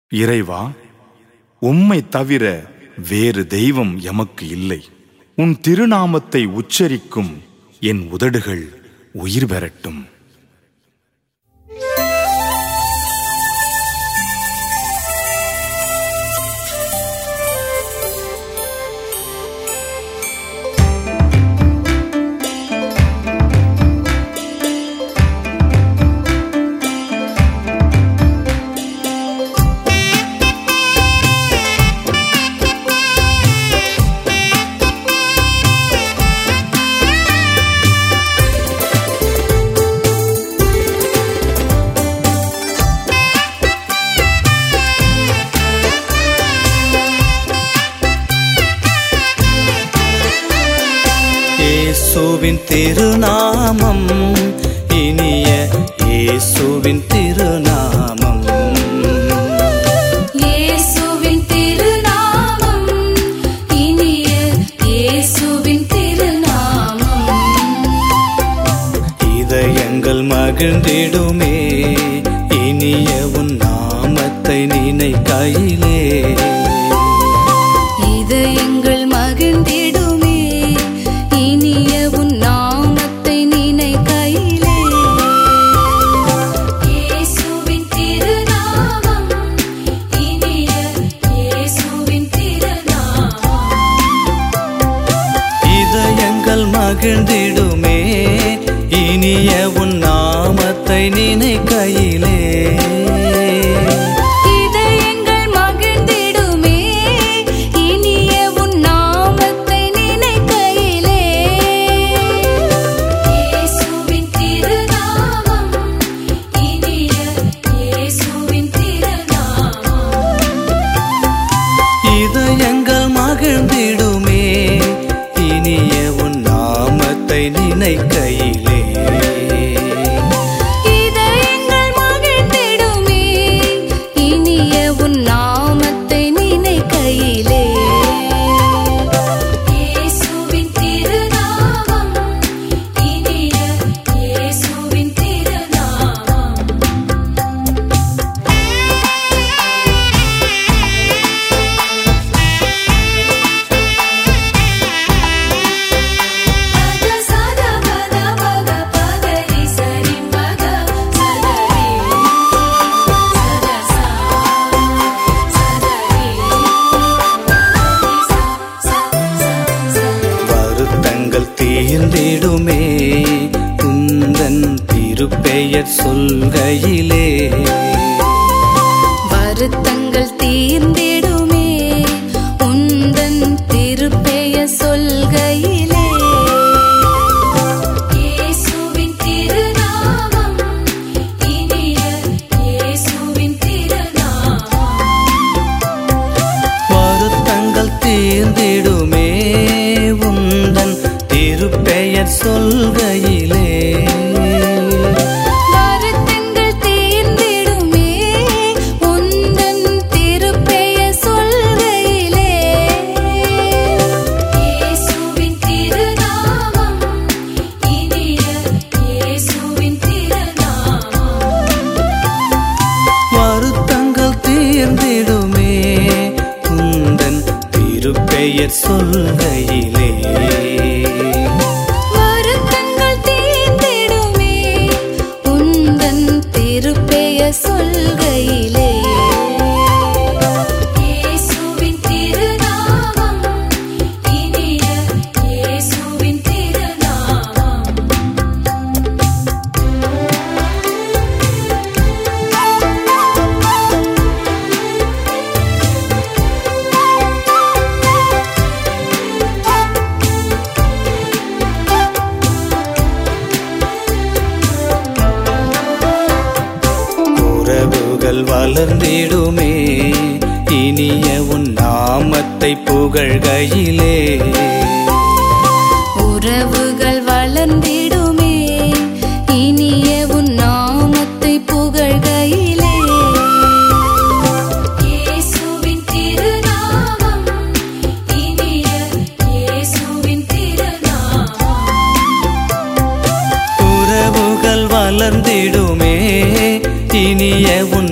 இறைவா உம்மை தவிர வேறு தெய்வம் எமக்கு இல்லை உன் திருநாமத்தை உச்சரிக்கும் என் உதடுகள் உயிர் பெறட்டும் இயேசுவின் திருநாமம் இனிய இயேசுவின் திருநாமம் இயேசுவின் திருநாமம் இனிய இயேசுவின் திருநாமம் இதயங்கள் மகிழ்ந்திடுமே இனிய உன் நாமத்தை நினைக்கையிலே இதயங்கள் மகிழ்ந்திடுமே இனிய உன் நாமத்தை நினைக்கையிலே இயேசுவின் திருநாமம் இனிய இயேசுவின் திருநாமம் இதயங்கள் மகிழ்ந்திடுமே இனிய உன் நாமத்தை நினைக்கையிலே இதயங்கள் மகிழ்ந்திடுமே இனிய உன் நாமத்தை நினைக்கையிலே இயேசுவின் திருநாமம் இனிய இயேசுவின் திருநாமம் இதயங்கள் மகிழ்ந்திடுமே இனிய உன் நாமத்தை நினைக்கையிலே இதயங்கள் மகிழ்ந்திடுமே இனிய உன் நாமத்தை நினைக்கையிலே இயேசுவின் திருநாமம் இனிய இயேசுவின் திருநாமம் பத சத பத பத பதரி சரி பத சதரி சத சா சதரி ச ச ச வருத்தங்கள் தீர்ந்திடுமே குந்தன் திருப்பெயர் சொல்கையிலே வருத்தங்கள் தீர்ந்திடுமே உந்தன் திருப்பெய சொல்கையிலே இயேசுவின் திருநாமம் இனிய இயேசுவின் திருநாமம் வருத்தங்கள் தீர்ந்திடுமே உந்தன் திருப்பெயர் சொல்கையிலே வருத்தங்கள் தீர்ந்திடுமே உந்தன் திருப்பெய சொல்கையிலே இயேசுவின் திருநாமம் இனிய இயேசுவின் திருநாமம் வருத்தங்கள் தீர்ந்திடுமே உந்தன் திருப்பெயர் சொல்கையிலே வருத்தங்கள் தீர்ந்திடுமே உந்தன் திருப்பெய சொல்கையிலே இயேசுவின் திருநாமம் இனிய இயேசுவின் திருநாமம் உறவுகள் வளர்ந்திடுமே இனிய உன் நாமத்தை புகழ்கையிலே உறவுகள் வளர்ந்திடுமே இனிய உன் நாமத்தை புகழ்கையிலே இயேசுவின் திருநாமம் இனிய இயேசுவின் திருநாமம் உறவுகள் வளர்ந்திடுமே இனிய உன்